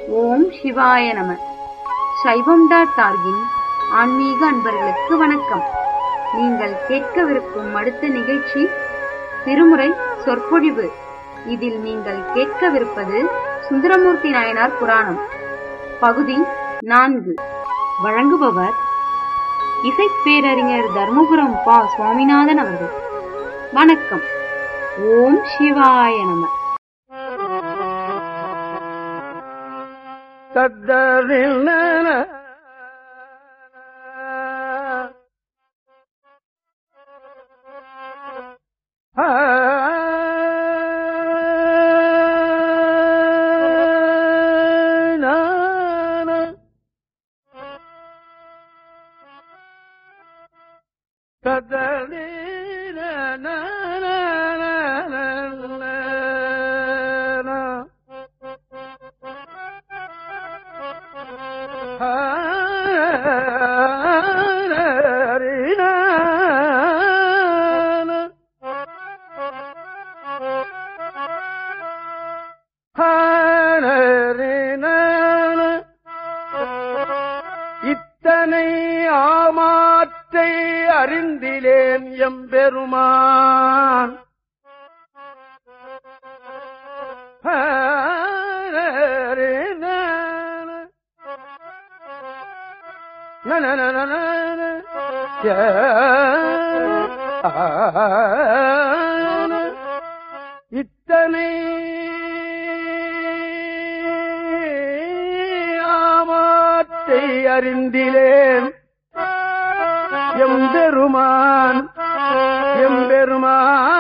ஓம் சிவாய நம சைவம் டாட் டார்கின் ஆன்மீக அன்பர்களுக்கு வணக்கம் நீங்கள் கேட்கவிருக்கும் அடுத்த நிகழ்ச்சி திருமுறை சொற்பொழிவு இதில் நீங்கள் கேட்கவிருப்பது சுந்தரமூர்த்தி நாயனார் புராணம் பகுதி நான்கு வழங்குபவர் இசைப்பேரறிஞர் தர்மபுரம் பா சுவாமிநாதன் அவர்கள் வணக்கம் ஓம் சிவாய நம தத்தரில் இத்தனை ஆமாற்றை அறிந்திலேன் எம்பெருமான் இத்தனை ஆமாத்தை அறிந்திலேன் எம்பெருமான் எம்பெருமான்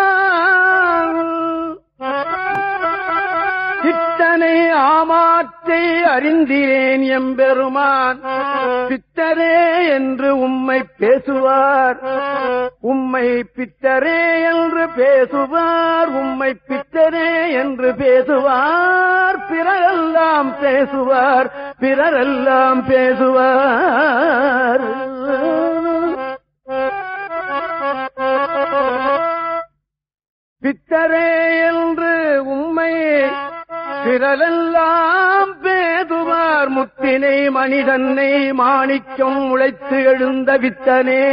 இத்தனை ஆமாற்றை அறிந்திலேன் எம்பெருமான் பித்தரே என்று உம்மை பேசுவார் உம்மை பித்தரே என்று பேசுவார் உம்மை பித்தரே என்று பேசுவார் பிறரெல்லாம் பேசுவார் பிறரெல்லாம் பேசுவார் பித்தரே என்று உம்மை பிறரெல்லாம் பேதுவார் முத்தினை மனிதனை மாணிக்கம் உழைத்து எழுந்த வித்தனே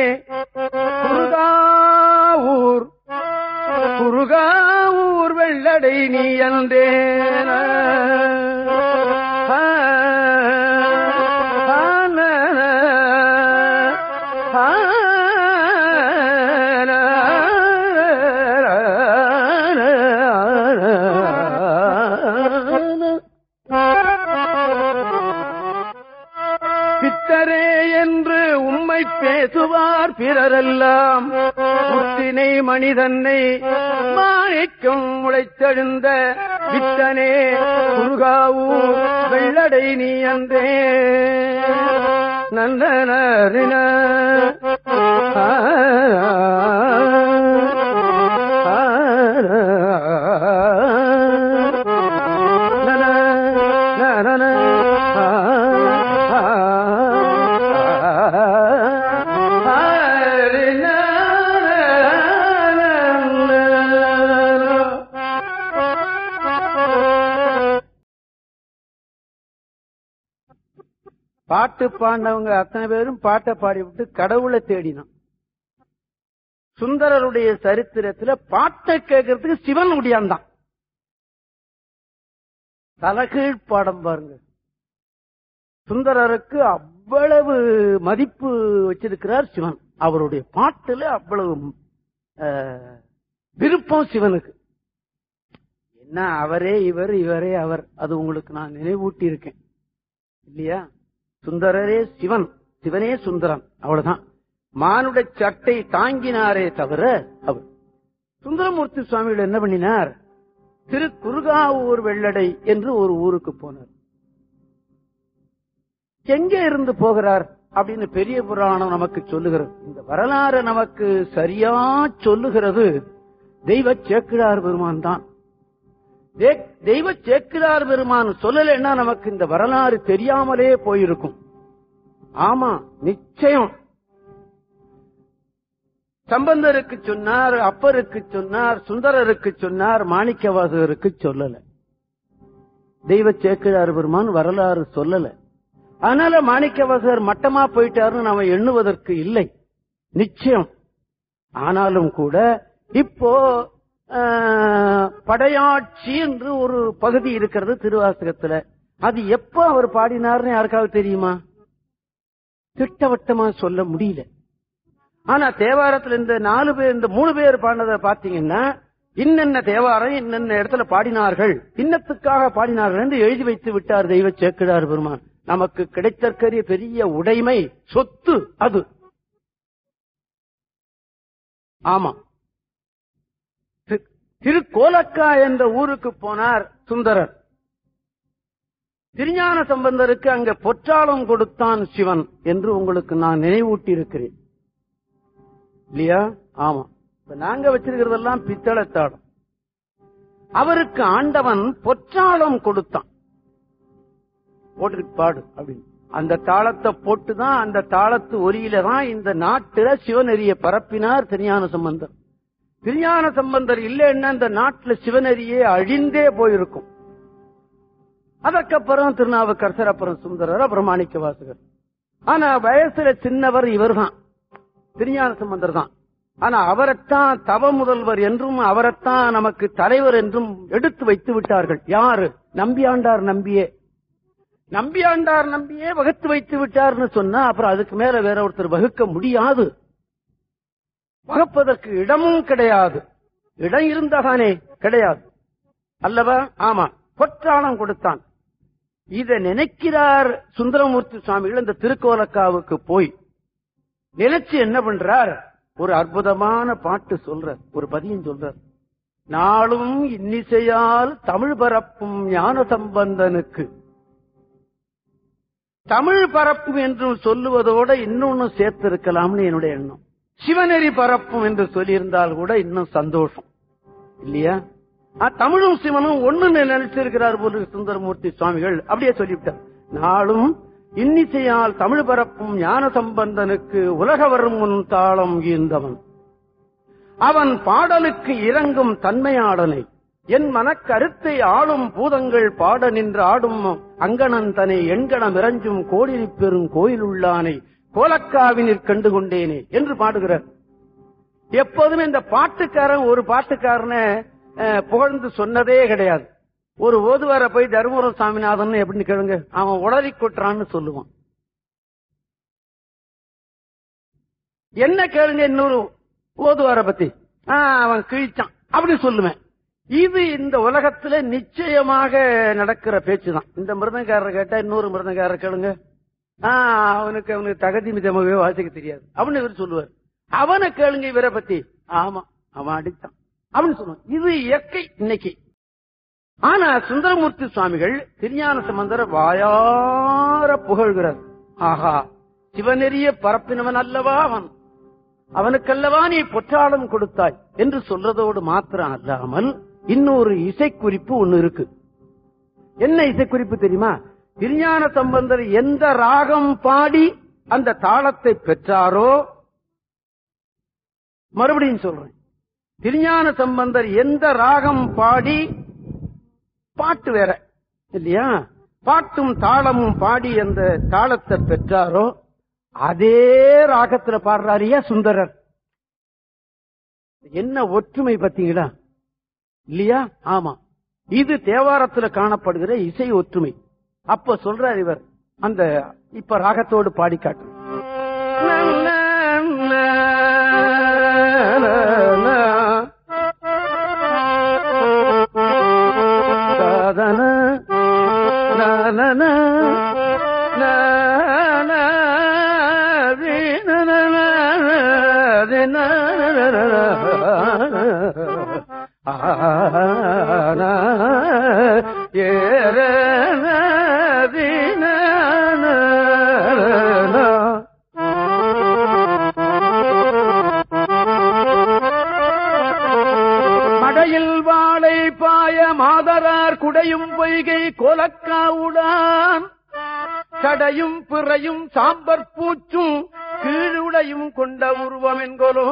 குருகாவூர் குருகாவூர் வெள்ளடை நீ என்றேன பித்தரே என்று உம்மை பேசுவார் பிறரெல்லாம் முத்தினை மனிதனை மாணிக்கம் முளைத்தெழுந்த வித்தனே குருகாவூர் வெள்ளடை நீ அன்றே நந்தனரின பாட்டு பாண்டவங்க அத்தனை பேரும் பாட்டை பாடி விட்டு கடவுளை தேடினான் சுந்தரருடைய சரித்திரத்துல பாட்டை கேட்கறதுக்கு சிவன் உடையாந்தான் தலகீழ் பாடம் பாருங்க சுந்தரருக்கு அவ்வளவு மதிப்பு வச்சிருக்கிறார் சிவன் அவருடைய பாட்டுல அவ்வளவு விருப்பம் சிவனுக்கு என்ன அவரே இவர் இவரே அவர் அது உங்களுக்கு நான் நினைவூட்டி இருக்கேன் இல்லையா சுந்தரரே சிவன் சிவனே சுந்தரன் அவ்வளவுதான் மானுட சட்டை தாங்கினாரே தவிர அவர் சுந்தரமூர்த்தி சுவாமிகள் என்ன பண்ணினார் திரு குருகாவூர் வெள்ளடை என்று ஒரு ஊருக்கு போனார் எங்கே இருந்து போகிறார் அப்படின்னு பெரிய புராணம் நமக்கு சொல்லுகிறது இந்த வரலாறு நமக்கு சரியா சொல்லுகிறது தெய்வ சேக்கிழார் பெருமான் தான் தெய்வ சேக்கிரார் பெருமான் சொல்லலைன்னா நமக்கு இந்த வரலாறு தெரியாமலே போயிருக்கும் ஆமா நிச்சயம் சம்பந்தருக்கு சொன்னார் அப்பருக்கு சொன்னார் சுந்தரருக்கு சொன்னார் மாணிக்கவாசகருக்கு சொல்லல தெய்வ சேக்கிழார் பெருமான் வரலாறு சொல்லல அதனால மாணிக்கவாசகர் மட்டமா போயிட்டாருன்னு நாம எண்ணுவதற்கு இல்லை நிச்சயம் ஆனாலும் கூட இப்போ ஆஹ், படையாட்சி என்று ஒரு பகுதி இருக்கிறது திருவாசகத்துல அது எப்ப அவர் பாடினார்னு யாருக்காவது தெரியுமா திட்டவட்டமா சொல்ல முடியல ஆனா தேவாரத்துல இந்த நாலு பேர் இந்த மூணு பேர் பாடினதை பாத்தீங்கன்னா இன்னென்ன தேவாரம் இன்னென்ன இடத்துல பாடினார்கள் இன்னத்துக்காக பாடினார்கள் என்று எழுதி வைத்து விட்டார் தெய்வ சேக்கிழார் பெருமான் நமக்கு கிடைத்தற்கரிய பெரிய உடைமை சொத்து அது ஆமா தி- திருக்கோலக்கா என்ற ஊருக்கு போனார் சுந்தரர் திருஞான சம்பந்தருக்கு அங்க பொற்றாளம் கொடுத்தான் சிவன் என்று உங்களுக்கு நான் நினைவூட்டி இருக்கிறேன் இல்லையா ஆமா இப்ப நாங்க வச்சிருக்கிறதெல்லாம் பித்தளத்தாளம் அவருக்கு ஆண்டவன் பொற்றாளம் கொடுத்தான் போட்டு பாடு அப்படின்னு அந்த தாளத்தை போட்டுதான் அந்த தாளத்து ஒலியில தான் இந்த நாட்டுல சிவநெறிய பரப்பினார் திருஞான சம்பந்தர் திருஞான சம்பந்தர் இல்லைன்னா இந்த நாட்டுல சிவநெறியே அழிந்தே போயிருக்கும் அதற்கப்புறம் திருநாவுக்கரசர் அப்புறம் சுந்தரர் அப்புறம் மாணிக்க வாசகர் ஆனா வயசுல சின்னவர் இவர்தான் திருஞான சம்பந்தர் தான் ஆனா அவரைத்தான் தவ முதல்வர் என்றும் அவரைத்தான் நமக்கு தலைவர் என்றும் எடுத்து வைத்து விட்டார்கள் யாரு நம்பியாண்டார் நம்பியே நம்பியாண்டார் நம்பியே வகுத்து வைத்து விட்டார்னு சொன்னா அப்புறம் அதுக்கு மேல வேற ஒருத்தர் வகுக்க முடியாது வகுப்பதற்கு இடமும் கிடையாது இடம் இருந்தாதானே கிடையாது அல்லவா ஆமா பொற்றாளம் கொடுத்தான் இத நினைக்கிறார் சுந்தரமூர்த்தி சுவாமிகள் இந்த திருக்கோலக்காவுக்கு போய் நினைச்சு என்ன பண்றார் ஒரு அற்புதமான பாட்டு சொல்றார் ஒரு பதியம் சொல்றார் நாளும் இன்னிசையால் தமிழ் பரப்பும் ஞான சம்பந்தனுக்கு தமிழ் பரப்பும் என்று சொல்லுவதோட இன்னொன்னு சேர்த்திருக்கலாம்னு என்னுடைய எண்ணம் சிவநெறி பரப்பும் என்று சொல்லியிருந்தால் கூட இன்னும் சந்தோஷம் இல்லையா ஆ, தமிழும் சிவனும் ஒண்ணுன்னு நினைச்சிருக்கிறார் போல சுந்தரமூர்த்தி சுவாமிகள் அப்படியே சொல்லிவிட்டார் நாளும் இன்னிசையால் தமிழ் பரப்பும் ஞான சம்பந்தனுக்கு உலக வரும் முன் தாளம் ஈந்தவன் அவன் பாடலுக்கு இறங்கும் தன்மையாடனை என் மனக்கருத்தை ஆளும் பூதங்கள் பாட நின்று ஆடும் அங்கணன் தனை எண்கணம் இறஞ்சும் கோடிரி பெறும் கோயிலுள்ளானை கோலக்காவினிற் கண்டு கொண்டேனே என்று பாடுகிறார் எப்போதுமே இந்த பாட்டுக்காரன் ஒரு பாட்டுக்காரனை அஹ், புகழ்ந்து சொன்னதே கிடையாது ஒரு ஓதுவார போய் தருமபுரம் சாமிநாதன் எப்படின்னு கேளுங்க அவன் உளறி கொட்டுறான்னு சொல்லுவான் என்ன கேளுங்க இன்னொரு ஓதுவார பத்தி ஆ, அவன் கிழிச்சான் அப்படி சொல்லுவேன் இது இந்த உலகத்துல நிச்சயமாக நடக்கிற பேச்சுதான் இந்த மிருதங்காரரை கேட்டா இன்னொரு மிருதங்காரரை கேளுங்க ஆ, அவனுக்கு அவனுக்கு தகுதி மிதமாகவே வாசிக்க தெரியாது அப்படின்னு இவர் சொல்லுவார் அவனை கேளுங்க இவரை பத்தி ஆமா அவன் அடித்தான் அப்படின்னு சொல்லுவான் இது இயற்கை இன்னைக்கு ஆனா சுந்தரமூர்த்தி சுவாமிகள் திருஞான சம்பந்தர வாயார புகழ்கிறார் ஆஹா சிவநெறிய பரப்பினவன் அல்லவா அவன் அவனுக்கல்லவா நீ பொற்றாளம் கொடுத்தாய் என்று சொல்றதோடு மாத்திரம் அல்லாமல் இன்னொரு இசைக்குறிப்பு ஒண்ணு இருக்கு என்ன இசைக்குறிப்பு தெரியுமா திருஞான சம்பந்தர் எந்த ராகம் பாடி அந்த தாளத்தை பெற்றாரோ மறுபடியும் சொல்றேன் திருஞான சம்பந்தர் எந்த ராகம் பாடி பாட்டு வேற இல்லையா பாட்டும் தாளமும் பாடி அந்த தாளத்தை பெற்றாரோ அதே ராகத்துல பாடுறாரியா சுந்தரர் என்ன ஒற்றுமை பத்தீங்களா இல்லையா ஆமா இது தேவாரத்துல காணப்படுகிற இசை ஒற்றுமை அப்ப சொல்றார் இவர் அந்த இப்ப ராகத்தோடு பாடி காட்டு சாதன நன மடையில் வாழை பாய மாதரார் குடையும் பொய்கை கோலக்காவுடான் கடையும் பிறையும் சாம்பற் பூச்சும் கீழுடையும் கொண்ட உருவம் என்கொலோ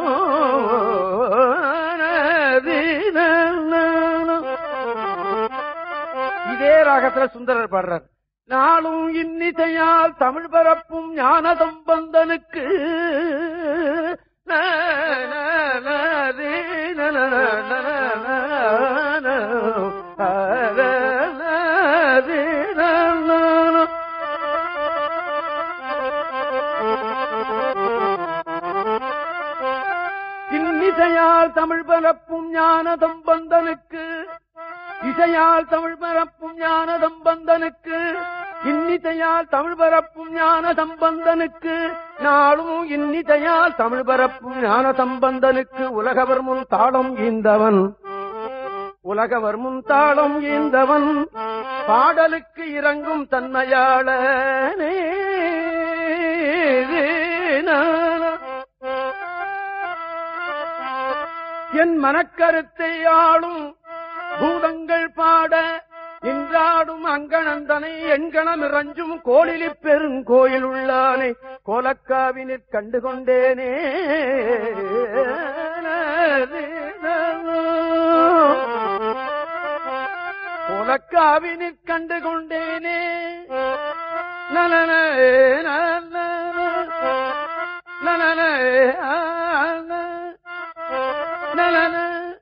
இதே ராகத்துல சுந்தரர் பாடுறார் நாளும் இன்னிசையால் தமிழ் பரப்பும் ஞான சம்பந்தனுக்கு ந, ந, ந, ரே, ந, ந, ந, ந, ந, ந, ந, ர, ந, ரே, ந, ந, ந. இன்னிசையால் தமிழ் பரப்பும் ஞான சம்பந்தனுக்கு இசையால் தமிழ் பரப்பும் ஞான சம்பந்தனுக்கு இன்னிசையால் தமிழ் பரப்பும் ஞான சம்பந்தனுக்கு நாளும் இன்னிசையால் தமிழ் பரப்பும் ஞான சம்பந்தனுக்கு உலகவர் முன் தாளம் ஈந்தவன் உலகவர் முன் தாளம் ஈந்தவன் பாடலுக்கு இறங்கும் தன்மையாளனே என் மனக்கருத்தை ஆளும் பூதங்கள் பாட நின்றாடும் அங்கணந்தனை எண்கணம் இறஞ்சும் கோளிலி பெருங்கோயில் உள்ளானை கோலக்காவினிற் கண்டு கொண்டேனே கோலக்காவினிற் கண்டு கொண்டேனே நலன நலன நலன நலன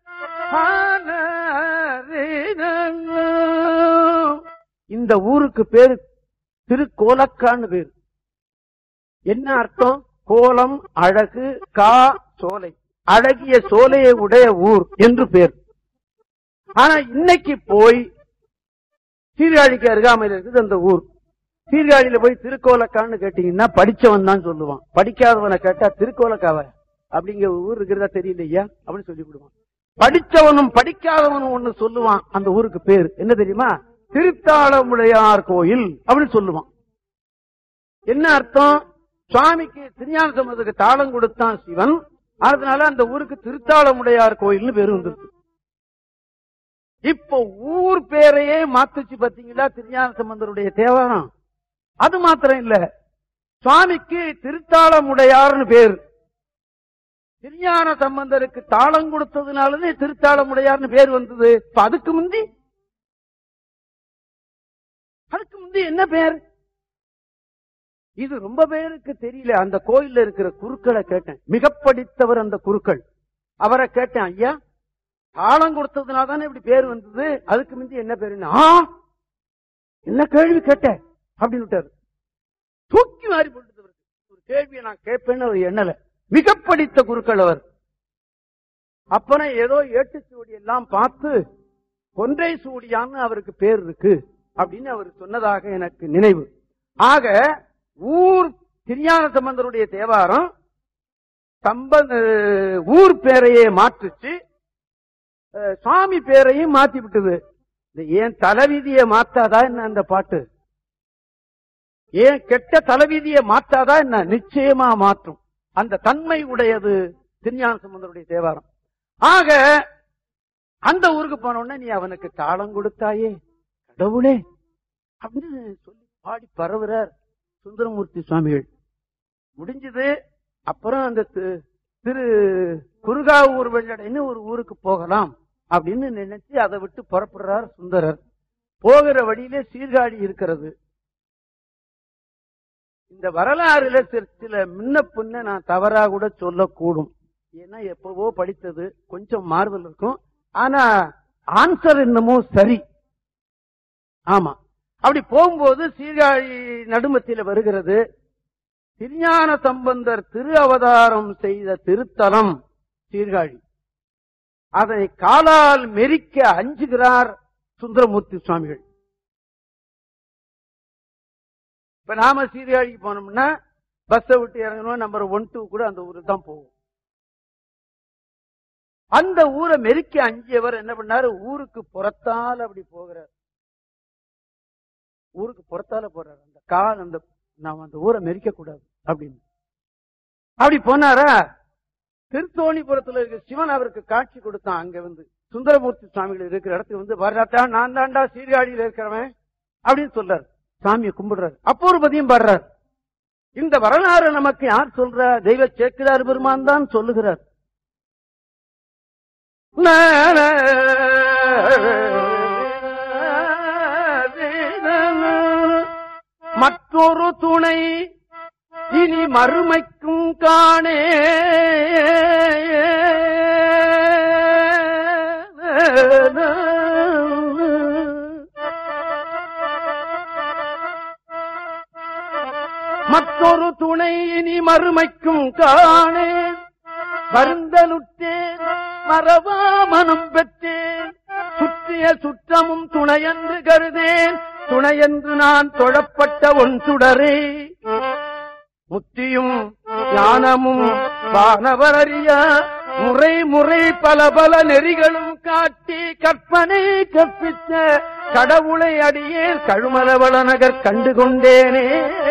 இந்த ஊருக்கு பேரு திருக்கோலக்கான்னு பேரு என்ன அர்த்தம் கோலம் அழகு கா சோலை அழகிய சோலையை உடைய ஊர் என்று பேர் ஆனா இன்னைக்கு போய் சீர்காழிக்கு அருகாமையில் இருக்குது அந்த ஊர் சீர்காழியில போய் திருக்கோலக்கான்னு கேட்டீங்கன்னா படிச்சவன் தான் சொல்லுவான் படிக்காதவனை கேட்டா திருக்கோலக்காவ அப்படிங்கிற ஒரு ஊர் இருக்கிறதா தெரியலையா அப்படின்னு சொல்லி விடுவான் படிச்சவனும் படிக்காதவனும் ஒண்ணு சொல்லுவான் அந்த ஊருக்கு பேர் என்ன தெரியுமா திருத்தாளமுடையார் கோயில் அப்படின்னு சொல்லுவான் என்ன அர்த்தம் சுவாமிக்கு திருஞான சம்பந்தத்துக்கு தாளம் கொடுத்தான் சிவன் அதனால அந்த ஊருக்கு திருத்தாளமுடையார் கோயில்னு பேரு வந்துருக்கு இப்போ ஊர் பேரையே மாத்துச்சு பாத்தீங்களா திருஞான சம்பந்தருடைய தேவாரம் அது மாத்திரம் இல்ல சுவாமிக்கு திருத்தாளமுடையார்னு பேர் திருஞான சம்பந்தருக்கு தாளம் கொடுத்ததுனாலதே திருத்தாளமுடையார்னு பேர் வந்தது இப்ப அதுக்கு முந்தி அதுக்கு முந்தி என்ன பேர் இது ரொம்ப பேருக்கு தெரியல அந்த கோயில்ல இருக்கிற குருக்களை கேட்டேன் மிக படித்தவர் அந்த குருக்கள் அவரை கேட்டேன் ஐயா தாளம் கொடுத்ததுனால தானே இப்படி பேர் வந்தது அதுக்கு முந்தி என்ன பேருன்னா "ஆ, என்ன கேள்வி கேட்டேன் அப்படின்னு விட்டாரு தூக்கி மாறி போட்டு ஒரு கேள்வியை நான் கேட்பேன்னு அவர் எண்ணல மிக படித்த குருக்கள் அவர் அப்பன ஏதோ ஏட்டுச்சுவடி எல்லாம் பார்த்து கொன்றை சூடியான்னு அவருக்கு பேர் இருக்கு அப்படின்னு அவர் சொன்னதாக எனக்கு நினைவு ஆக ஊர் திருஞான சம்பந்தருடைய தேவாரம் சம்பந்த ஊர் பேரையே மாற்றுச்சு அஹ், சுவாமி பேரையும் மாத்தி விட்டது இந்த ஏன் தலைவிதியை மாத்தாதா என்ன அந்த பாட்டு ஏன் கெட்ட தலைவிதியை மாத்தாதா என்ன நிச்சயமா மாற்றும் அந்த தன்மை உடையது திருஞான சம்பந்தருடைய தேவாரம் ஆக அந்த ஊருக்கு போன உடனே நீ அவனுக்கு தாளம் கொடுத்தாயே கடவுளே அப்படின்னு சொல்லி பாடி பரவுறார் சுந்தரமூர்த்தி சுவாமிகள் முடிஞ்சது அப்புறம் அந்த தி- திரு குருகாவூர் வெள்ளடைன்னு ஒரு ஊருக்கு போகலாம் அப்படின்னு நினைச்சு அதை விட்டு புறப்படுறார் சுந்தரர் போகிற வழியிலே சீர்காழி இருக்கிறது இந்த வரலாறுல சில சில முன்ன பின்ன நான் தவறா கூட சொல்லக்கூடும் ஏன்னா எப்பவோ படித்தது கொஞ்சம் மாறுதல் இருக்கும் ஆனா ஆன்சர் என்னமோ சரி ஆமா அப்படி போகும்போது சீர்காழி நடுமத்தில வருகிறது திருஞான சம்பந்தர் திரு அவதாரம் செய்த திருத்தலம் சீர்காழி அதை காலால் மெரிக்க அஞ்சுகிறார் சுந்தரமூர்த்தி சுவாமிகள் இப்ப நாம சீர்காழிக்கு போனோம்னா பஸ்ஸை விட்டு இறங்கணும் நம்பர் ஒன் டூ கூட அந்த ஊருக்கு தான் போகும் அந்த ஊரை மெரிக்க அஞ்சியவர் என்ன பண்ணாரு ஊருக்கு புறத்தால் அப்படி போகிறார் ஊருக்கு புறத்தால போறாரு அந்த கால் அந்த நாம் அந்த ஊரை மெரிக்க கூடாது அப்படின்னு அப்படி போனாரா திருத்தோணிபுரத்துல இருக்க சிவன் அவருக்கு காட்சி கொடுத்தான் அங்க வந்து சுந்தரமூர்த்தி சுவாமிகள் இருக்கிற இடத்துக்கு வந்து வர்றாத்தா நான் தாண்டா சீர்காழியில இருக்கிறவன் அப்படின்னு சொல்றாரு சாமியை கும்பிடுறாரு அப்போ ஒரு பதியம் பாடுறார் இந்த வரலாறு நமக்கு யார் சொல்ற தெய்வ சேக்கிரார் பெருமான் தான் சொல்லுகிறார் ந, ந, மற்றொரு துணை இனி மறுமைக்கும் காணே மற்றொரு துணை இனி மறுமைக்கும் காணே வருந்தலுற்றேன் மறவா மனம் பெற்றேன் சுற்றிய சுற்றமும் துணையென்று கருதேன் துணையென்று நான் தொழப்பட்ட ஒன் சுடரே முத்தியும் ஞானமும் வானவரறிய முறை முறை பல பல நெறிகளும் காட்டி கற்பனை கற்பித்த கடவுளை அடியே கழுமலவள நகர் கண்டு கொண்டேனே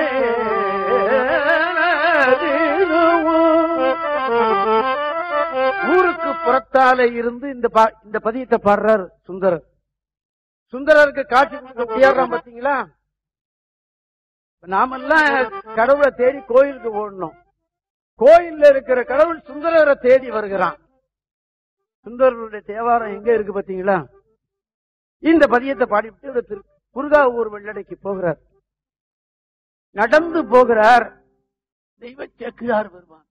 ஊருக்கு புறத்தாலே இருந்து இந்த பா- இந்த பதியத்தை பாடுறார் சுந்தரர் சுந்தரருக்கு காட்சி கொடுக்க முடியாடுறான் பாத்தீங்களா இப்ப நாமெல்லாம் கடவுளை தேடி கோயிலுக்கு ஓடணும் கோயில்ல இருக்கிற கடவுள் சுந்தரரை தேடி வருகிறான் சுந்தரருடைய தேவாரம் எங்க இருக்கு பாத்தீங்களா இந்த பதியத்தை பாடிவிட்டு இவர் திரு குருகாவூர் வெள்ளடைக்கு போகிறார் நடந்து போகிறார் தெய்வ சேக்கிழார் வருவான்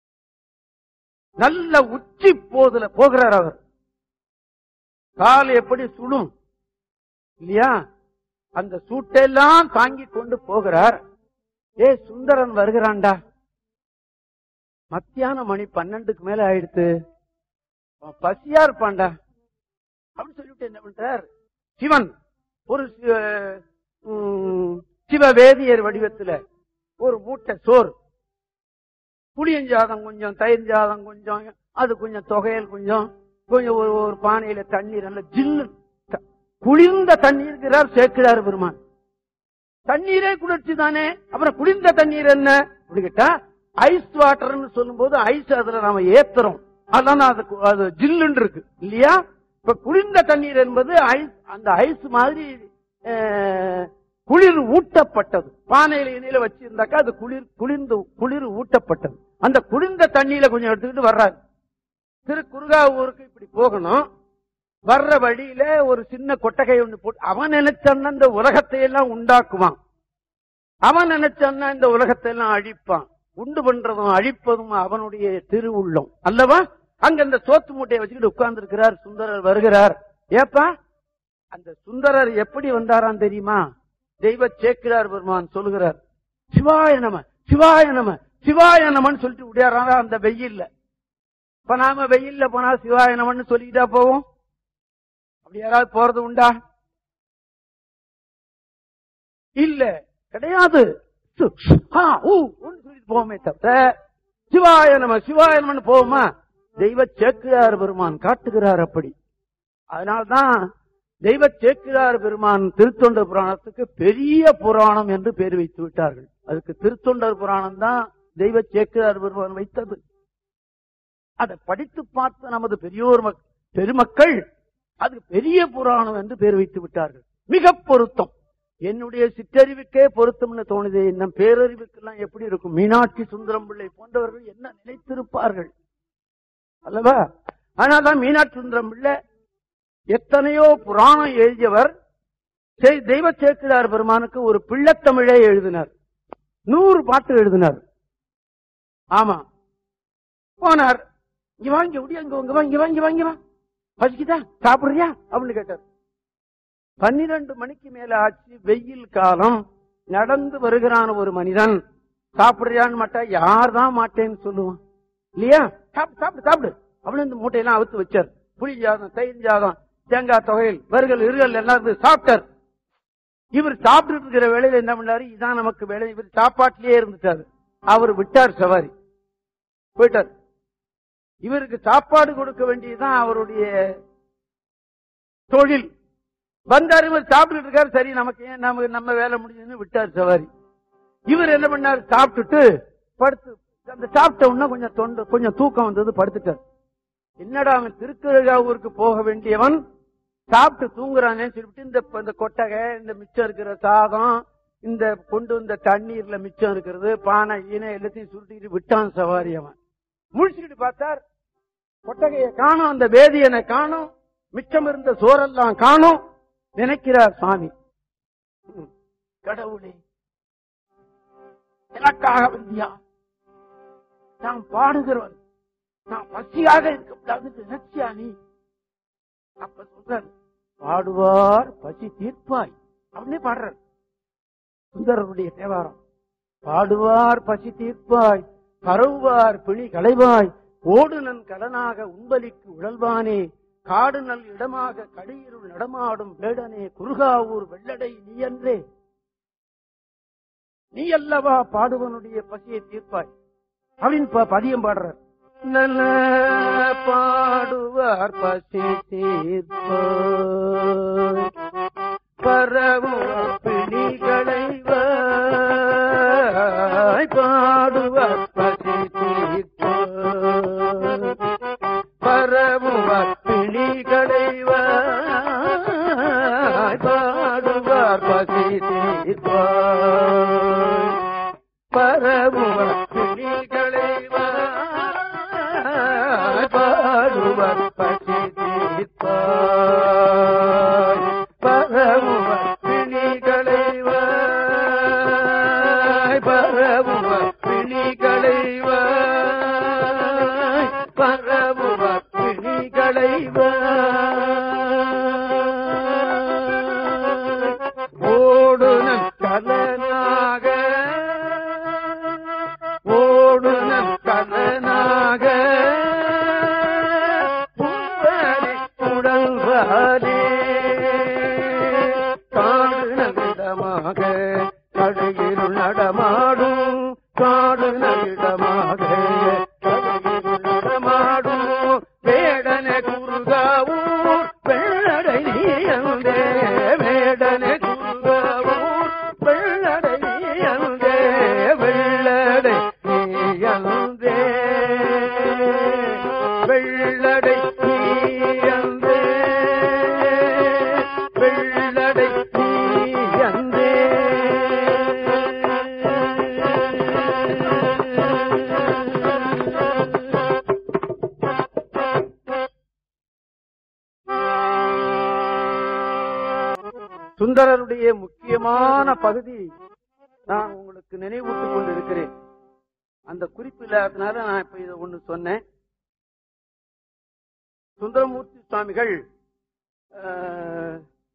நல்ல உச்சி போதுல போகிறார் அவர் கால் எப்படி சுடும் இல்லையா அந்த சூட்டெல்லாம் தாங்கி கொண்டு போகிறார் ஏ சுந்தரன் வருகிறான்டா மத்தியான மணி பன்னெண்டுக்கு மேல ஆயிடுத்து அவன் பசியா இருப்பான்டா அப்படின்னு சொல்லிட்டு என்ன பண்றார் சிவன் ஒரு சி- உம், சிவவேதியர் வடிவத்துல ஒரு மூட்டை சோறு புளியஞ்சாதம் கொஞ்சம் தயிர் ஜாதம் கொஞ்சம் அது கொஞ்சம் தொகையல் கொஞ்சம் கொஞ்சம் ஒரு ஒரு பானையில தண்ணீர் நல்ல ஜில்லு த- குளிர்ந்த தண்ணீர் இருக்கிறார் சேர்க்கிறார் பெருமான் தண்ணீரே குளிர்ச்சி தானே அப்புறம் குளிர்ந்த தண்ணீர் என்ன அப்படி கேட்டா ஐஸ் வாட்டர்னு சொல்லும்போது ஐஸ் அதுல நாம ஏத்துறோம் அதான் அது கு- அது ஜில்லுன்னு இருக்கு இல்லையா இப்ப குளிர்ந்த தண்ணீர் என்பது ஐஸ் அந்த ஐஸ் மாதிரி அஹ், குளிர் ஊட்டப்பட்டது பானையில இணையில வச்சிருந்தாக்கா அது குளிர் குளிர்ந்து குளிர் ஊட்டப்பட்டது அந்த குளிர்ந்த தண்ணியில கொஞ்சம் எடுத்துக்கிட்டு வர்றாரு திரு குருகாவூருக்கு இப்படி போகணும் வர்ற வழியில ஒரு சின்ன கொட்டகை ஒண்ணு போட்டு அவன் நினைச்சான்னா இந்த உலகத்தை எல்லாம் உண்டாக்குவான் அவன் நினைச்சான்னா இந்த உலகத்தை எல்லாம் அழிப்பான் உண்டு பண்றதும் அழிப்பதும் அவனுடைய திருவுள்ளம் அல்லவா அங்க இந்த சோத்து மூட்டையை வச்சுக்கிட்டு உட்கார்ந்து இருக்கிறார் சுந்தரர் வருகிறார் ஏப்பா அந்த சுந்தரர் எப்படி வந்தாராம் தெரியுமா தெய்வ சேக்கிரார் பெருமான் சொல்லுகிறார் சிவாய நம சிவாய நம சிவாய நமன்னு சொல்லிட்டு விடையாறாரா அந்த வெயில்ல இப்ப நாம வெயில்ல போனா சிவாய நமன்னு சொல்லிக்கிட்டா போவோம் அப்படி யாராவது போறது உண்டா இல்ல கிடையாது சு- ஆ, ஊ, ஊன்னு சொல்லிட்டு போவோமே தவிர சிவாய நம சிவாய நமன்னு போவோமா தெய்வ சேக்கிரார் பெருமான் காட்டுகிறார் அப்படி அதனால்தான் தெய்வ சேக்கிரார் பெருமான் திருத்தொண்டர் புராணத்துக்கு பெரிய புராணம் என்று பேர் வைத்து விட்டார்கள் அதுக்கு திருத்தொண்டர் புராணம் தான் தெய்வ சேக்கிரார் பெருமான் வைத்தது அதை படித்து பார்த்த நமது பெரியோர் மக்- பெருமக்கள் அது பெரிய புராணம் என்று பேர் வைத்து விட்டார்கள் மிக பொருத்தம் என்னுடைய சிற்றறிவுக்கே பொருத்தம்னு தோணுதே நம் பேரறிவுக்கெல்லாம் எப்படி இருக்கும் மீனாட்சி சுந்தரம் பிள்ளை போன்றவர்கள் என்ன நினைத்திருப்பார்கள் அல்லவா ஆனால்தான் மீனாட்சி சுந்தரம் பிள்ளை எத்தனையோ புராணம் எழுதியவர் சே- தெய்வ சேக்கிரார் பெருமானுக்கு ஒரு பிள்ளைத்தமிழே எழுதினார் நூறு பாட்டு எழுதினார் ஆமா போனார் இங்க வாங்கி முடிய அங்க இங்க வாங்கி வாங்கி வாங்கி வா பசிக்குதா சாப்பிடுறியா அப்படின்னு கேட்டார் பன்னிரண்டு மணிக்கு மேல ஆச்சு வெயில் காலம் நடந்து வருகிறான் ஒரு மனிதன் சாப்பிடுறியான்னு மாட்டா யார் தான் மாட்டேன்னு சொல்லுவான் இல்லையா சாப்பிடு சாப்பிடு சாப்பிடு அப்படின்னு இந்த மூட்டையெல்லாம் அவுத்து வச்சார் புளி ஜாதம் தயிர் ஜாதம் தேங்காய் தொகையில் வறுகள் இருகள் எல்லாம் இருந்து சாப்பிட்டார் இவர் சாப்பிட்டு இருக்கிற வேலையில என்ன பண்ணாரு இதான் நமக்கு வேலை இவர் சாப்பாட்டிலேயே இருந்துட்டாரு அவர் விட்டார் சவாரி போயிட்டார் இவருக்கு சாப்பாடு கொடுக்க வேண்டியதுதான் அவருடைய தொழில் வந்தாரு இவர் சாப்பிட்டுட்டு இருக்காரு சரி நமக்கு ஏன் நம்ம நம்ம வேலை முடிஞ்சதுன்னு விட்டார் சவாரி இவர் என்ன பண்ணாரு சாப்பிட்டுட்டு படுத்து அந்த சாப்பிட்ட உடனே கொஞ்சம் தொண்டை கொஞ்சம் தூக்கம் வந்தது படுத்துட்டார் என்னடா அவன் திருக்கழுகாவூருக்கு போக வேண்டியவன் சாப்பிட்டு தூங்குறானே சொல்லிட்டு இந்த இந்த கொட்டகை இந்த மிச்சம் இருக்கிற சாதம் இந்த கொண்டு வந்த தண்ணீர்ல மிச்சம் இருக்கிறது பானை ஈனை எல்லாத்தையும் சுருட்டிட்டு விட்டான் சவாரி அவன் முழிச்சுக்கிட்டு பார்த்தார் கொட்டகையை காணும் அந்த வேதியனை காணும் மிச்சம் இருந்த சோறெல்லாம் காணும் நினைக்கிறார் சாமி ம், கடவுளே எனக்காக வந்தியா நான் பாடுகிறவன் நான் பசியாக இருக்கக்கூடாது நினைச்சியா நீ அப்ப சொல்றாரு பாடுவார் பசி தீர்ப்பாய் அப்படியே பாடுறார் சுந்தரருடைய தேவாரம் பாடுவார் பசி தீர்ப்பாய் பரவுவார் பிணி களைவாய் ஓடுனன் கடனாக உண்பலிக்கு உழல்வானே காடு நல் இடமாக கடியிருள் நடமாடும் வேடனே குருகாவூர் வெள்ளடை நீ என்றே நீ அல்லவா பாடுவனுடைய பசியை தீர்ப்பாய் அப்படின்னு ப- பதியம் பாடுறார் நல்ல பாடுவார் பசி தீர்ப்பாய் பரவும் பிணிகளை பாடுவார் பசி தீர்ப்பாய் பரவும் பிணிகளை பாடுவார் பசி தீர்ப்பாய் பரவும் பிணிகளை பாடுவார் பசி தீர்ப்பாய் பரவும் பிணிகளை பரவும் பிணிகளை பரவும் பிணிகளை ஓடுனன் கலனாக ஓடுனன் கலனாக பூவரை உடல்வாரே காடு நகிடமாக கடுகிருள் நடமாடும் காடு நகிடமாக கடுகிருள் நடமாடும் வேடன குருகாவூர் வெள்ளடை நீயந்தே வேடன குருகாவூர் வெள்ளடை நீயந்தே வெள்ளடை நீயந்தே வெள்ளடை நீயந்தே வெள்ளடை நீயந்தே சுந்தரருடைய முக்கியமான பகுதி நான் உங்களுக்கு நினைவூட்டிக் கொண்டிருக்கிறேன் அந்த குறிப்பு இல்லாததுனால நான் இப்ப இதை ஒண்ணு சொன்னேன் சுந்தரமூர்த்தி சுவாமிகள் அஹ்,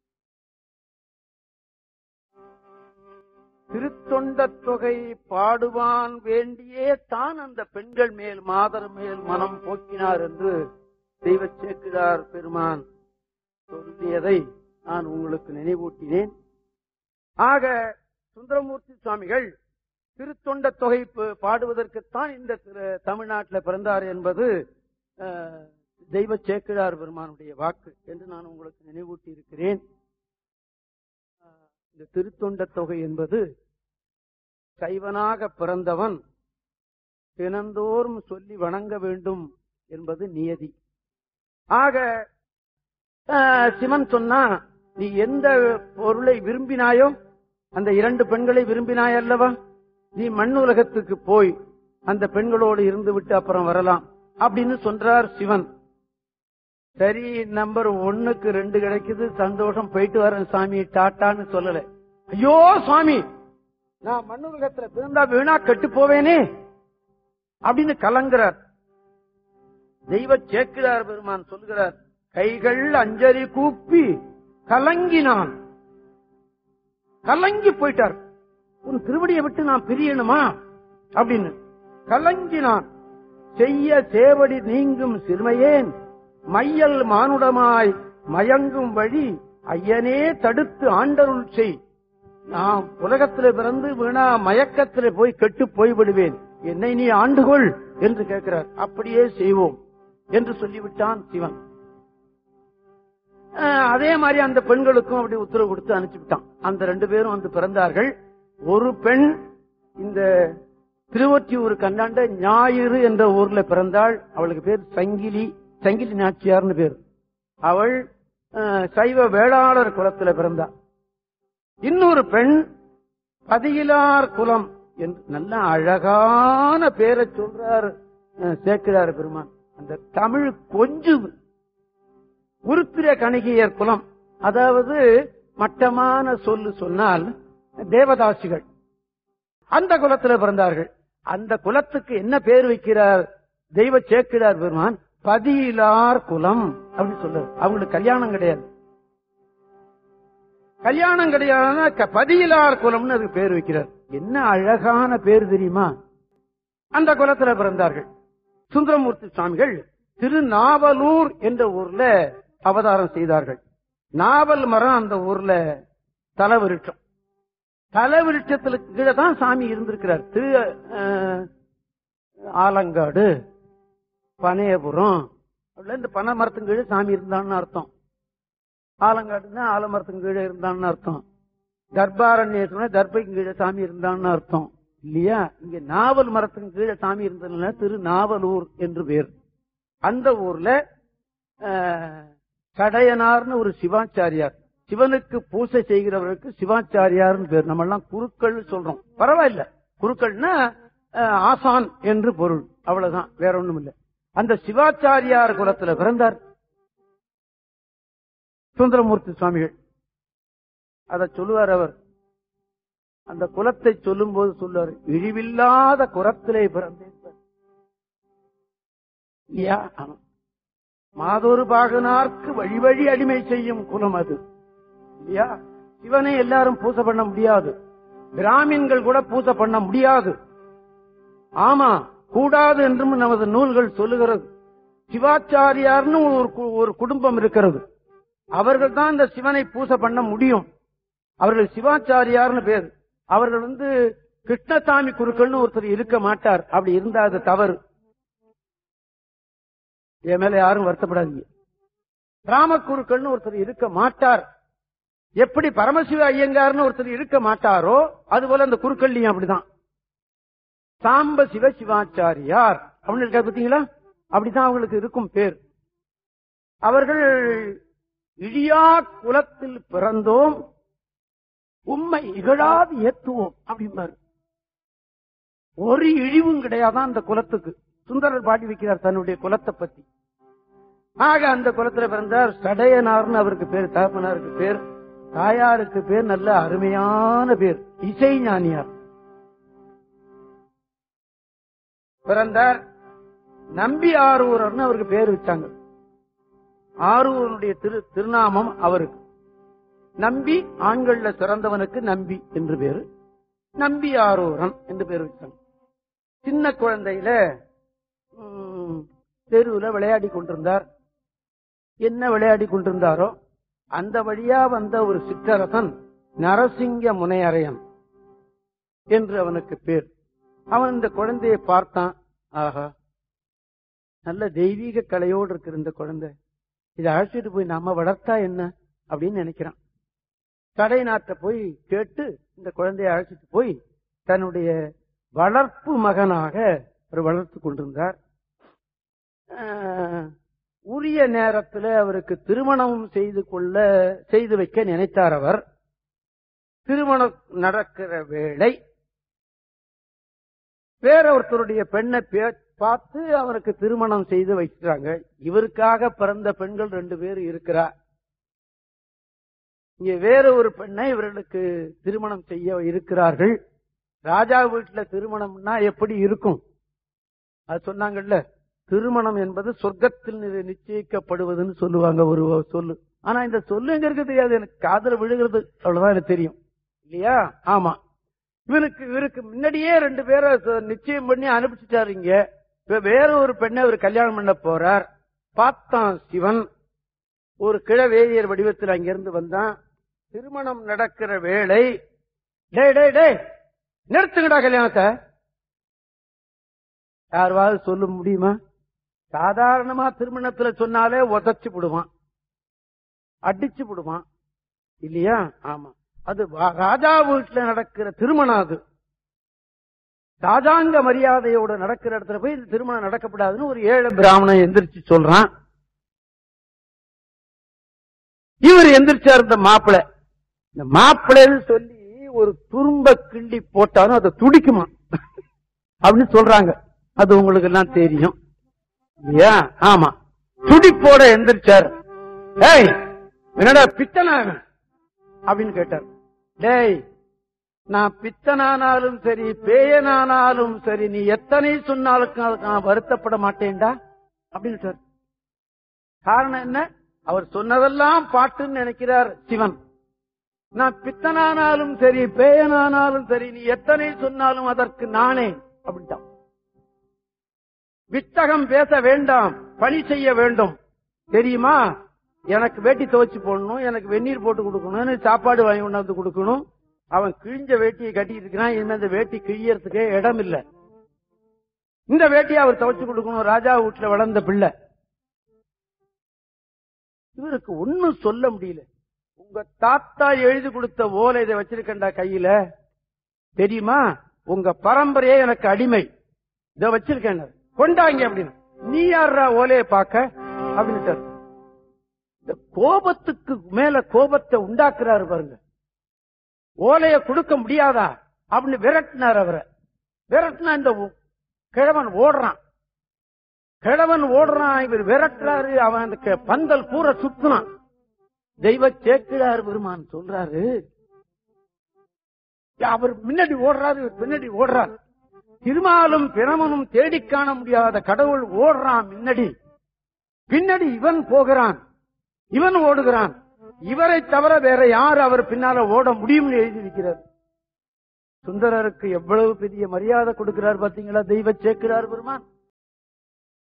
திருத்தொண்டத் தொகை பாடுவான் வேண்டியே தான் அந்த பெண்கள் மேல் மாதர் மேல் மனம் போக்கினார் என்று தெய்வ சேக்கிழார் பெருமான் சொல்லியதை நான் உங்களுக்கு நினைவூட்டினேன் ஆக சுந்தரமூர்த்தி சுவாமிகள் திருத்தொண்ட தொகை ப- பாடுவதற்குத்தான் இந்த திரு- தமிழ்நாட்டில் பிறந்தார் என்பது அஹ், தெய்வ சேக்கிழார் பெருமானுடைய வாக்கு என்று நான் உங்களுக்கு நினைவூட்டி இருக்கிறேன் அஹ், இந்த திருத்தொண்ட தொகை என்பது சைவனாக பிறந்தவன் தினந்தோறும் சொல்லி வணங்க வேண்டும் என்பது நியதி ஆக ஆஹ், சிவன் சொன்னா நீ எந்த பொருளை விரும்பினாயோ அந்த இரண்டு பெண்களை விரும்பினாய் அல்லவா நீ மண் உலகத்துக்கு போய் அந்த பெண்களோடு இருந்து விட்டு அப்புறம் வரலாம் அப்படின்னு சொல்றார் சிவன் சரி நம்பர் ஒண்ணுக்கு ரெண்டு கிடைக்குது சந்தோஷம் போயிட்டு வரேன் சாமி டாட்டான்னு சொல்லல ஐயோ சுவாமி நான் மண் உலகத்துல பிறந்தா வீணா கெட்டு போவேனே அப்படின்னு கலங்குறார் தெய்வ சேக்கிரார் பெருமான் சொல்கிறார் கைகள் அஞ்சலி கூப்பி கலங்கினான் கலங்கி போயிட்டார் உன் திருவடியை விட்டு நான் பிரியணுமா அப்படின்னு கலங்கினான் செய்ய சேவடி நீங்கும் சிறுமையேன் மையல் மானுடமாய் மயங்கும் வழி ஐயனே தடுத்து ஆண்டருள் செய் நான் உலகத்திலே பிறந்து வீணா மயக்கத்திலே போய் கெட்டு போய்விடுவேன் என்னை நீ ஆண்டுகொள் என்று கேட்கிறார் அப்படியே செய்வோம் என்று சொல்லிவிட்டான் சிவன் அஹ், அதே மாதிரி அந்த பெண்களுக்கும் அப்படி உத்தரவு கொடுத்து அனுப்பிச்சுட்டான் அந்த ரெண்டு பேரும் வந்து பிறந்தார்கள் ஒரு பெண் இந்த திருவொற்றியூர் கண்டாண்ட ஞாயிறு என்ற ஊர்ல பிறந்தாள் அவளுக்கு பேர் சங்கிலி சங்கிலி நாச்சியார்னு பேர் அவள் அஹ், சைவ வேளாளர் குலத்துல பிறந்தாள் இன்னொரு பெண் பதியிலார் குலம் என்று நல்ல அழகான பேரை சொல்றார் அஹ், சேக்கிழார் பெருமான் அந்த தமிழ் கொஞ்சுது உருத்திர கணிகையர் குலம் அதாவது மட்டமான சொல்லு சொன்னால் தேவதாசிகள் அந்த குலத்துல பிறந்தார்கள் அந்த குலத்துக்கு என்ன பேர் வைக்கிறார் தெய்வ சேக்கிடார் பெருமான் பதியிலார் குலம் அப்படின்னு சொல்றாரு அவங்களுக்கு கல்யாணம் கிடையாது கல்யாணம் கிடையாதுன்னா க- பதியிலார் குலம்னு அதுக்கு பேர் வைக்கிறார் என்ன அழகான பேர் தெரியுமா அந்த குலத்துல பிறந்தார்கள் சுந்தரமூர்த்தி சுவாமிகள் திருநாவலூர் என்ற ஊர்ல அவதாரம் செய்தார்கள் நாவல் மரம் அந்த ஊர்ல தலவிருட்சம் தலவிருட்சத்துக்கு கீழே தான் சாமி இருந்திருக்கிறார் திரு அஹ், ஆலங்காடு பனையபுரம் அப்படிலாம் இந்த பனை மரத்துக்கு கீழே சாமி இருந்தான்னு அர்த்தம் ஆலங்காடுன்னா ஆலமரத்துக்கு கீழே இருந்தான்னு அர்த்தம் தர்பாரண்யத்துல தர்பைக்கு கீழே சாமி இருந்தான்னு அர்த்தம் இல்லையா இங்க நாவல் மரத்துக்கு கீழே சாமி இருந்ததுனால திரு நாவலூர் என்று பேர் அந்த ஊர்ல அஹ், சடையனார்னு ஒரு சிவாச்சாரியார் சிவனுக்கு பூசை செய்கிறவருக்கு சிவாச்சாரியார்னு பேர் நம்ம எல்லாம் குருக்கள் சொல்றோம் பரவாயில்ல குருக்கள்னா அஹ், ஆசான் என்று பொருள் அவ்வளவுதான் வேற ஒண்ணும் இல்ல அந்த சிவாச்சாரியார் குலத்துல பிறந்தார் சுந்தரமூர்த்தி சுவாமிகள் அத சொல்லுவார் அவர் அந்த குலத்தை சொல்லும் போது சொல்லுவார் இழிவில்லாத குலத்திலே பிறந்தேன் சார். இல்லையா ஆமா. மாதொரு பாகனார்க்கு வழி வழி அடிமை செய்யும் குலம் அது இல்லையா சிவனை எல்லாரும் பூசை பண்ண முடியாது பிராமின்கள் கூட பூசை பண்ண முடியாது ஆமா கூடாது என்றும் நமது நூல்கள் சொல்லுகிறது சிவாச்சாரியார்னு ஒரு கு- ஒரு குடும்பம் இருக்கிறது அவர்கள் தான் இந்த சிவனை பூசை பண்ண முடியும் அவர்கள் சிவாச்சாரியார்னு பேர் அவர்கள் வந்து கிருஷ்ணசாமி குருக்கள்னு ஒருத்தர் இருக்க மாட்டார் அப்படி இருந்தா அது தவறு என் மேல யாரும் வருத்தப்படாதீங்க ராமக்குருக்கள்னு ஒருத்தர் இருக்க மாட்டார் எப்படி பரமசிவ ஐயங்கார்னு ஒருத்தர் இருக்க மாட்டாரோ அதுபோல அந்த குருக்கள்லையும் அப்படிதான் சாம்ப சிவ சிவாச்சாரியார் அப்படின்னு இருக்கா பாத்தீங்களா அப்படிதான் அவங்களுக்கு இருக்கும் பேர் அவர்கள் இழியா குலத்தில் பிறந்தோம் உம்மை இகழாது ஏத்துவோம் அப்படிம்பாரு ஒரு இழிவும் கிடையாதான் அந்த குலத்துக்கு சுந்தரர் பாடி வைக்கிறார் தன்னுடைய குலத்தை பத்தி ஆக அந்த குலத்துல பிறந்தார் சடையனார்னு அவருக்கு பேர் தகப்பனாருக்கு பேர் தாயாருக்கு பேர் நல்ல அருமையான பேர் இசை ஞானியார் பிறந்தார் நம்பி ஆரூரர்னு அவருக்கு பேர் வச்சாங்க ஆரூரனுடைய திரு திருநாமம் அவருக்கு நம்பி ஆண்கள்ல சிறந்தவனுக்கு நம்பி என்று பேரு நம்பி ஆரூரன் என்று பேர் வச்சாங்க சின்ன குழந்தையில ம், தெருவுல விளையாடி கொண்டிருந்தார் என்ன விளையாடி கொண்டிருந்தாரோ அந்த வழியா வந்த ஒரு சிற்றரசன் நரசிங்க முனையரையன் என்று அவனுக்கு பேர் அவன் இந்த குழந்தையை பார்த்தான் ஆஹா நல்ல தெய்வீக கலையோடு இருக்கிற இந்த குழந்தை இதை அழைச்சிட்டு போய் நாம வளர்த்தா என்ன அப்படின்னு நினைக்கிறான் கடை நாட்ட போய் கேட்டு இந்த குழந்தையை அழைச்சிட்டு போய் தன்னுடைய வளர்ப்பு மகனாக அவர் வளர்த்து கொண்டிருந்தார் ஆஹ், உரிய நேரத்தில் அவருக்கு திருமணம் செய்து கொள்ள செய்து வைக்க நினைத்தார் அவர் திருமணம் நடக்கிற வேளை வேற ஒருத்தருடைய பெண்ணை பே- பார்த்து அவருக்கு திருமணம் செய்து வைக்கிறாங்க இவருக்காக பிறந்த பெண்கள் ரெண்டு பேர் இருக்கிறா இங்க வேற ஒரு பெண்ணை இவர்களுக்கு திருமணம் செய்ய இருக்கிறார்கள் ராஜா வீட்டுல திருமணம்னா எப்படி இருக்கும் அது சொன்னாங்கல்ல திருமணம் என்பது சொர்க்கத்தில் நி- நிச்சயிக்கப்படுவதுன்னு சொல்லுவாங்க ஒரு சொல்லு ஆனா இந்த சொல்லு எங்க இருக்கு தெரியாது எனக்கு காதல விழுகிறது அவ்வளவுதான் எனக்கு தெரியும் இல்லையா ஆமா இவனுக்கு இவருக்கு முன்னாடியே ரெண்டு பேரை ச- நிச்சயம் பண்ணி அனுப்பிச்சிட்டாரு இங்க இப்ப வேற ஒரு பெண்ணை அவர் கல்யாணம் பண்ண போறார் பார்த்தான் சிவன் ஒரு கிழவேதியர் வடிவத்தில் அங்கிருந்து வந்தான் திருமணம் நடக்கிற வேளை டேய் டேய் டேய் நிறுத்துங்கடா கல்யாணத்தை யாருவாவது சொல்ல முடியுமா சாதாரணமா திருமணத்துல சொன்னாலே உதச்சு விடுவான் அடிச்சு விடுவான் இல்லையா ஆமா அது வா- ராஜா வீட்டுல நடக்கிற திருமணம் அது ராஜாங்க மரியாதையோட நடக்கிற இடத்துல போய் இந்த திருமணம் நடக்கப்படாதுன்னு ஒரு ஏழை பிராமணன் எந்திரிச்சு சொல்றான் இவர் எந்திரிச்சார் இந்த மாப்பிளை இந்த மாப்பிள்ளைன்னு சொல்லி ஒரு துரும்ப கிண்டி போட்டாலும் அதை துடிக்குமா அப்படின்னு சொல்றாங்க அது உங்களுக்கு எல்லாம் தெரியும் இல்லையா ஆமா துடிப்போட எந்திரிச்சார் ஏய் என்னடா பித்தனா இவன்? அப்படின்னு கேட்டார் டேய் நான் பித்தனானாலும் சரி பேயனானாலும் சரி நீ எத்தனை சொன்னாலும் அதுக்கு நான் வருத்தப்பட மாட்டேன்டா அப்படின்னு சார் காரணம் என்ன அவர் சொன்னதெல்லாம் பாட்டுன்னு நினைக்கிறார் சிவன் நான் பித்தனானாலும் சரி பேயனானாலும் சரி நீ எத்தனை சொன்னாலும் அதற்கு நானே அப்படின்ட்டான் வித்தகம் பேச வேண்டாம் பணி செய்ய வேண்டும் தெரியுமா எனக்கு வேட்டி துவைச்சு போடணும் எனக்கு வெந்நீர் போட்டு கொடுக்கணும்னு சாப்பாடு வாங்கி கொண்டாந்து கொடுக்கணும் அவன் கிழிஞ்ச வேட்டியை கட்டிட்டு இருக்கிறான் என்ன இந்த வேட்டி கிழியறதுக்கே இடம் இல்ல இந்த வேட்டியை அவர் துவைச்சு கொடுக்கணும் ராஜா வீட்டுல வளர்ந்த பிள்ளை இவருக்கு ஒன்னும் சொல்ல முடியல உங்க தாத்தா எழுதி கொடுத்த ஓலை இதை வச்சிருக்கண்டா கையில தெரியுமா உங்க பரம்பரையே எனக்கு அடிமை இத வச்சிருக்கேன் கொண்டாங்க அப்படின்னு நீ யாரா ஓலையை பார்க்க அப்படின்னு இந்த கோபத்துக்கு மேல கோபத்தை உண்டாக்குறாரு பாருங்க ஓலைய கொடுக்க முடியாதா அப்படின்னு விரட்டினார் அவரை விரட்டினா இந்த உ- கிழவன் ஓடுறான் கிழவன் ஓடுறான் இவர் விரட்டுறாரு அவன் அந்த க- பந்தல் பூரா சுத்துனான் தெய்வ சேக்கிழார் பெருமான் சொல்றாரு அவர் முன்னாடி ஓடுறாரு இவர் பின்னாடி ஓடுறார் திருமாலும் பிரமனும் தேடி காண முடியாத கடவுள் ஓடுறான் முன்னாடி பின்னாடி இவன் போகிறான் இவன் ஓடுகிறான் இவரை தவிர வேற யார் அவர் பின்னால ஓட முடியும்னு எழுதியிருக்கிறார் சுந்தரருக்கு எவ்வளவு பெரிய மரியாதை கொடுக்கிறார் பாத்தீங்களா தெய்வ சேக்கிரார் பெருமான்